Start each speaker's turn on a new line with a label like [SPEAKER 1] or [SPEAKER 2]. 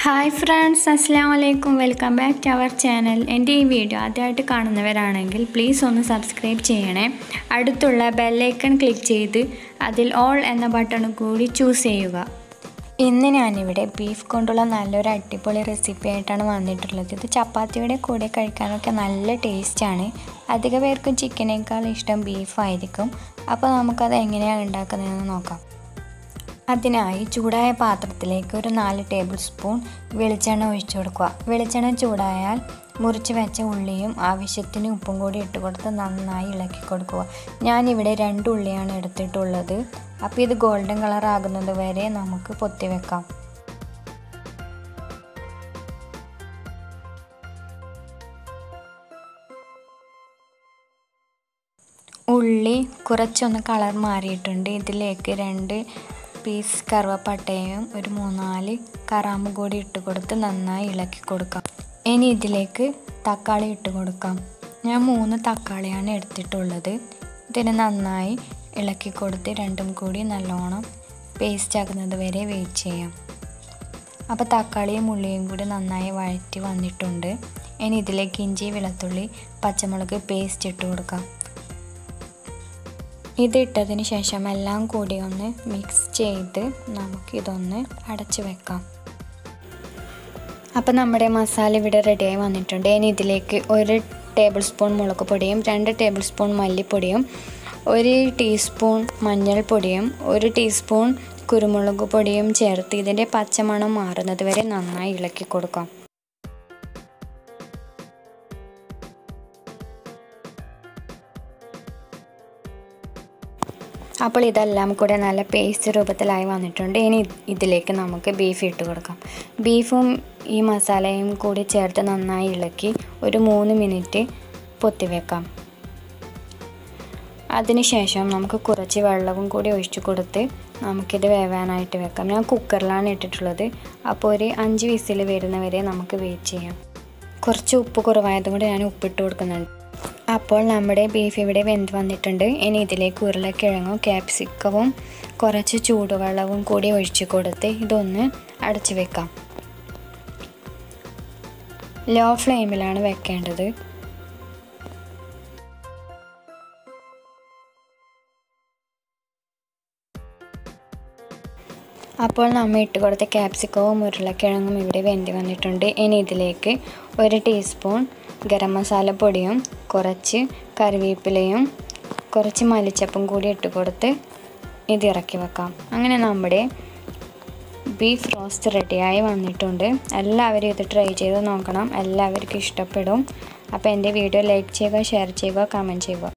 [SPEAKER 1] hi friends അസ്സാം വലൈക്കും welcome back to our channel എൻ്റെ ഈ വീഡിയോ ആദ്യമായിട്ട് കാണുന്നവരാണെങ്കിൽ പ്ലീസ് ഒന്ന് സബ്സ്ക്രൈബ് ചെയ്യണേ അടുത്തുള്ള ബെല്ലൈക്കൺ ക്ലിക്ക് ചെയ്ത് അതിൽ ഓൾ എന്ന ബട്ടൺ കൂടി ചൂസ് ചെയ്യുക ഇന്ന് ഞാനിവിടെ ബീഫ് കൊണ്ടുള്ള നല്ലൊരു അടിപൊളി റെസിപ്പി ആയിട്ടാണ് വന്നിട്ടുള്ളത് ഇത് ചപ്പാത്തിയുടെ കൂടെ കഴിക്കാനൊക്കെ നല്ല ടേസ്റ്റാണ് അധിക പേർക്കും ചിക്കനേക്കാൾ ഇഷ്ടം ബീഫായിരിക്കും അപ്പോൾ നമുക്കത് എങ്ങനെയാണ് ഉണ്ടാക്കുന്നതെന്ന് നോക്കാം അതിനായി ചൂടായ പാത്രത്തിലേക്ക് ഒരു നാല് ടേബിൾ സ്പൂൺ വെളിച്ചെണ്ണ ഒഴിച്ചു കൊടുക്കുക വെളിച്ചെണ്ണ ചൂടായാൽ മുറിച്ച് വെച്ച ഉള്ളിയും ആവശ്യത്തിന് ഉപ്പും കൂടി ഇട്ട് കൊടുത്ത് നന്നായി ഇളക്കി കൊടുക്കുക ഞാനിവിടെ രണ്ട് ഉള്ളിയാണ് എടുത്തിട്ടുള്ളത് അപ്പോൾ ഇത് ഗോൾഡൻ കളർ ആകുന്നത് വരെ നമുക്ക് പൊത്തി വെക്കാം ഉള്ളി കുറച്ചൊന്ന് കളർ മാറിയിട്ടുണ്ട് ഇതിലേക്ക് രണ്ട് പീസ് കറുവപ്പട്ടയും ഒരു മൂന്നാല് കറാമ്പ് കൂടി ഇട്ട് കൊടുത്ത് നന്നായി ഇളക്കി കൊടുക്കാം ഇനി ഇതിലേക്ക് തക്കാളി ഇട്ട് കൊടുക്കാം ഞാൻ മൂന്ന് തക്കാളിയാണ് എടുത്തിട്ടുള്ളത് ഇതിനെ നന്നായി ഇളക്കി കൊടുത്ത് രണ്ടും കൂടി നല്ലോണം പേസ്റ്റ് ആക്കുന്നത് വരെ വെയിറ്റ് ചെയ്യാം അപ്പോൾ തക്കാളിയും ഉള്ളിയും കൂടി നന്നായി വഴറ്റി വന്നിട്ടുണ്ട് ഇനി ഇതിലേക്ക് ഇഞ്ചി വെളുത്തുള്ളി പച്ചമുളക് പേസ്റ്റ് ഇട്ട് കൊടുക്കാം ഇതിട്ടതിന് ശേഷം എല്ലാം കൂടി ഒന്ന് മിക്സ് ചെയ്ത് നമുക്കിതൊന്ന് അടച്ച് വെക്കാം അപ്പോൾ നമ്മുടെ മസാല ഇവിടെ റെഡിയായി വന്നിട്ടുണ്ട് ഇനി ഇതിലേക്ക് ഒരു ടേബിൾ സ്പൂൺ മുളക് പൊടിയും രണ്ട് ടേബിൾ സ്പൂൺ മല്ലിപ്പൊടിയും ഒരു ടീസ്പൂൺ മഞ്ഞൾപ്പൊടിയും ഒരു ടീസ്പൂൺ കുരുമുളക് പൊടിയും ചേർത്ത് ഇതിൻ്റെ പച്ചമണം മാറുന്നത് വരെ നന്നായി ഇളക്കി കൊടുക്കാം അപ്പോൾ ഇതെല്ലാം കൂടെ നല്ല പേസ്റ്റ് രൂപത്തിലായി വന്നിട്ടുണ്ട് ഇനി ഇതിലേക്ക് നമുക്ക് ബീഫ് ഇട്ട് കൊടുക്കാം ബീഫും ഈ മസാലയും കൂടി ചേർത്ത് നന്നായി ഇളക്കി ഒരു മൂന്ന് മിനിറ്റ് പൊത്തിവെക്കാം അതിനുശേഷം നമുക്ക് കുറച്ച് വെള്ളവും കൂടി ഒഴിച്ചു കൊടുത്ത് നമുക്കിത് വേവാനായിട്ട് വെക്കാം ഞാൻ കുക്കറിലാണ് ഇട്ടിട്ടുള്ളത് അപ്പോൾ ഒരു അഞ്ച് വിസിൽ വരുന്നവരെ നമുക്ക് വെയിറ്റ് ചെയ്യാം കുറച്ച് ഉപ്പ് കുറവായതും കൂടി ഞാൻ ഉപ്പിട്ട് കൊടുക്കുന്നുണ്ട് അപ്പോൾ നമ്മുടെ ബീഫ് ഇവിടെ വെന്ത് വന്നിട്ടുണ്ട് ഇനി ഇതിലേക്ക് ഉരുളക്കിഴങ്ങും ക്യാപ്സിക്കവും കുറച്ച് ചൂടുവെള്ളവും കൂടി ഒഴിച്ചു കൊടുത്ത് ഇതൊന്ന് അടച്ചു വെക്കാം ലോ ഫ്ലെയിമിലാണ് വെക്കേണ്ടത് അപ്പോൾ നമ്മൾ ഇട്ട് കൊടുത്ത ക്യാപ്സിക്കവും ഉരുളക്കിഴങ്ങും ഇവിടെ വെന്തി വന്നിട്ടുണ്ട് ഇനി ഇതിലേക്ക് ഒരു ടീസ്പൂൺ ഗരം മസാല പൊടിയും കുറച്ച് കറിവേപ്പിലയും കുറച്ച് മല്ലിച്ചപ്പും കൂടി ഇട്ട് കൊടുത്ത് ഇത് ഇറക്കി വെക്കാം അങ്ങനെ നമ്മുടെ ബീഫ് റോസ്റ്റ് റെഡിയായി വന്നിട്ടുണ്ട് എല്ലാവരും ഇത് ട്രൈ ചെയ്ത് നോക്കണം എല്ലാവർക്കും ഇഷ്ടപ്പെടും അപ്പോൾ എൻ്റെ വീഡിയോ ലൈക്ക് ചെയ്യുക ഷെയർ ചെയ്യുക കമൻറ്റ് ചെയ്യുക